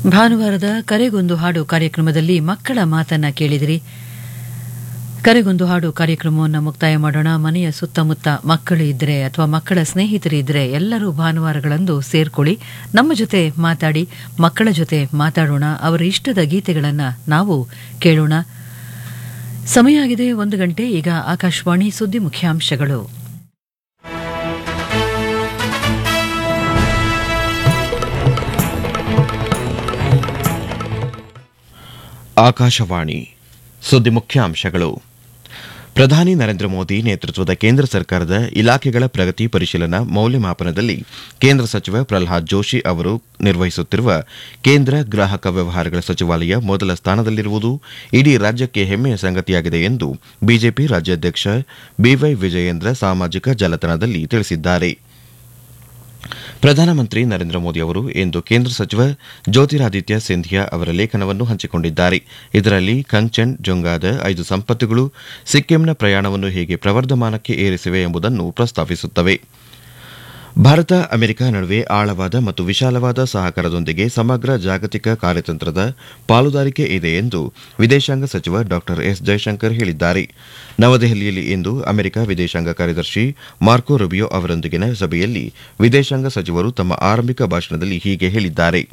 ಭಾನುವಾರದ ಕರೆಗೊಂದು ಹಾಡು ಕಾರ್ಯಕ್ರಮದಲ್ಲಿ ಮಕ್ಕಳ ಮಾತನ್ನ ಕೇಳಿದಿರಿ ಕರೆಗೊಂದು ಹಾಡು ಕಾರ್ಯಕ್ರಮವನ್ನು ಮುಕ್ತಾಯ ಮಾಡೋಣ ಮನೆಯ ಸುತ್ತಮುತ್ತ ಮಕ್ಕಳು ಇದ್ರೆ ಅಥವಾ ಮಕ್ಕಳ ಸ್ನೇಹಿತರು ಇದ್ರೆ ಎಲ್ಲರೂ ಭಾನುವಾರಗಳಂದು ಸೇರ್ಕೊಳ್ಳಿ ನಮ್ಮ ಜೊತೆ ಮಾತಾಡಿ ಮಕ್ಕಳ ಜೊತೆ ಮಾತಾಡೋಣ ಅವರ ಇಷ್ಟದ ಗೀತೆಗಳನ್ನು ನಾವು ಕೇಳೋಣ ಸಮಯ ಆಗಿದೆ ಒಂದು ಗಂಟೆ ಈಗ ಆಕಾಶವಾಣಿ ಸುದ್ದಿ ಮುಖ್ಯಾಂಶಗಳು ಆಕಾಶವಾಣಿ ಸುದ್ದಿ ಮುಖ್ಯಾಂಶಗಳು ಪ್ರಧಾನಿ ನರೇಂದ್ರ ಮೋದಿ ನೇತೃತ್ವದ ಕೇಂದ್ರ ಸರ್ಕಾರದ ಇಲಾಖೆಗಳ ಪ್ರಗತಿ ಪರಿಶೀಲನಾ ಮೌಲ್ಯಮಾಪನದಲ್ಲಿ ಕೇಂದ್ರ ಸಚಿವ ಪ್ರಹ್ಲಾದ್ ಜೋಶಿ ಅವರು ನಿರ್ವಹಿಸುತ್ತಿರುವ ಕೇಂದ್ರ ಗ್ರಾಹಕ ವ್ಯವಹಾರಗಳ ಸಚಿವಾಲಯ ಮೊದಲ ಸ್ಥಾನದಲ್ಲಿರುವುದು ಇಡೀ ರಾಜ್ಯಕ್ಕೆ ಹೆಮ್ಮೆಯ ಸಂಗತಿಯಾಗಿದೆ ಎಂದು ಬಿಜೆಪಿ ರಾಜ್ಯಾಧ್ಯಕ್ಷ ಬಿವೈ ವಿಜಯೇಂದ್ರ ಸಾಮಾಜಿಕ ಜಾಲತಾಣದಲ್ಲಿ ತಿಳಿಸಿದ್ದಾರೆ ಪ್ರಧಾನಮಂತ್ರಿ ನರೇಂದ್ರ ಮೋದಿ ಅವರು ಇಂದು ಕೇಂದ್ರ ಸಚಿವ ಜ್ಯೋತಿರಾದಿತ್ಯ ಸಿಂಧಿಯಾ ಅವರ ಲೇಖನವನ್ನು ಹಂಚಿಕೊಂಡಿದ್ದಾರೆ ಇದರಲ್ಲಿ ಕಂಚನ್ ಜೊಂಗಾದ ಐದು ಸಂಪತ್ತುಗಳು ಸಿಕ್ಕಿಂನ ಪ್ರಯಾಣವನ್ನು ಹೇಗೆ ಪ್ರವರ್ಧಮಾನಕ್ಕೆ ಏರಿಸಿವೆ ಎಂಬುದನ್ನು ಪ್ರಸ್ತಾಪಿಸುತ್ತವೆ ಭಾರತ ಅಮೆರಿಕ ನಡುವೆ ಆಳವಾದ ಮತ್ತು ವಿಶಾಲವಾದ ಸಹಕಾರದೊಂದಿಗೆ ಸಮಗ್ರ ಜಾಗತಿಕ ಕಾರ್ಯತಂತ್ರದ ಪಾಲುದಾರಿಕೆ ಇದೆ ಎಂದು ವಿದೇಶಾಂಗ ಸಚಿವ ಡಾ ಎಸ್ ಜೈಶಂಕರ್ ಹೇಳಿದ್ದಾರೆ ನವದೆಹಲಿಯಲ್ಲಿ ಇಂದು ಅಮೆರಿಕ ವಿದೇಶಾಂಗ ಕಾರ್ಯದರ್ಶಿ ಮಾರ್ಕೊ ರುಬಿಯೋ ಅವರೊಂದಿಗಿನ ಸಭೆಯಲ್ಲಿ ವಿದೇಶಾಂಗ ಸಚಿವರು ತಮ್ಮ ಆರಂಭಿಕ ಭಾಷಣದಲ್ಲಿ ಹೀಗೆ ಹೇಳಿದ್ದಾರೆ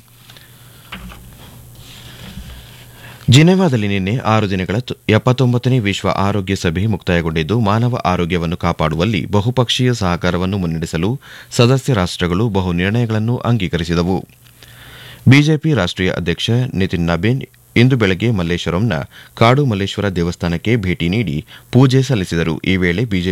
ಜಿನೆವಾದಲ್ಲಿ ನಿನ್ನೆ ಆರು ದಿನಗಳ ಎಪ್ಪತ್ತೊಂಬತ್ತನೇ ವಿಶ್ವ ಆರೋಗ್ಯ ಸಭೆ ಮುಕ್ತಾಯಗೊಂಡಿದ್ದು ಮಾನವ ಆರೋಗ್ಯವನ್ನು ಕಾಪಾಡುವಲ್ಲಿ ಬಹುಪಕ್ಷೀಯ ಸಹಕಾರವನ್ನು ಮುನ್ನಡೆಸಲು ಸದಸ್ಯ ರಾಷ್ಟಗಳು ಬಹು ನಿರ್ಣಯಗಳನ್ನು ಅಂಗೀಕರಿಸಿದವು ಬಿಜೆಪಿ ರಾಷ್ಟೀಯ ಅಧ್ಯಕ್ಷ ನಿತಿನ್ ನಬೀನ್ ಇಂದು ಬೆಳಗ್ಗೆ ಮಲ್ಲೇಶ್ವರಂನ ಕಾಡು ಮಲ್ಲೇಶ್ವರ ದೇವಸ್ಥಾನಕ್ಕೆ ಭೇಟಿ ನೀಡಿ ಪೂಜೆ ಸಲ್ಲಿಸಿದರು ಈ ವೇಳೆ ಬಿಜೆಪಿ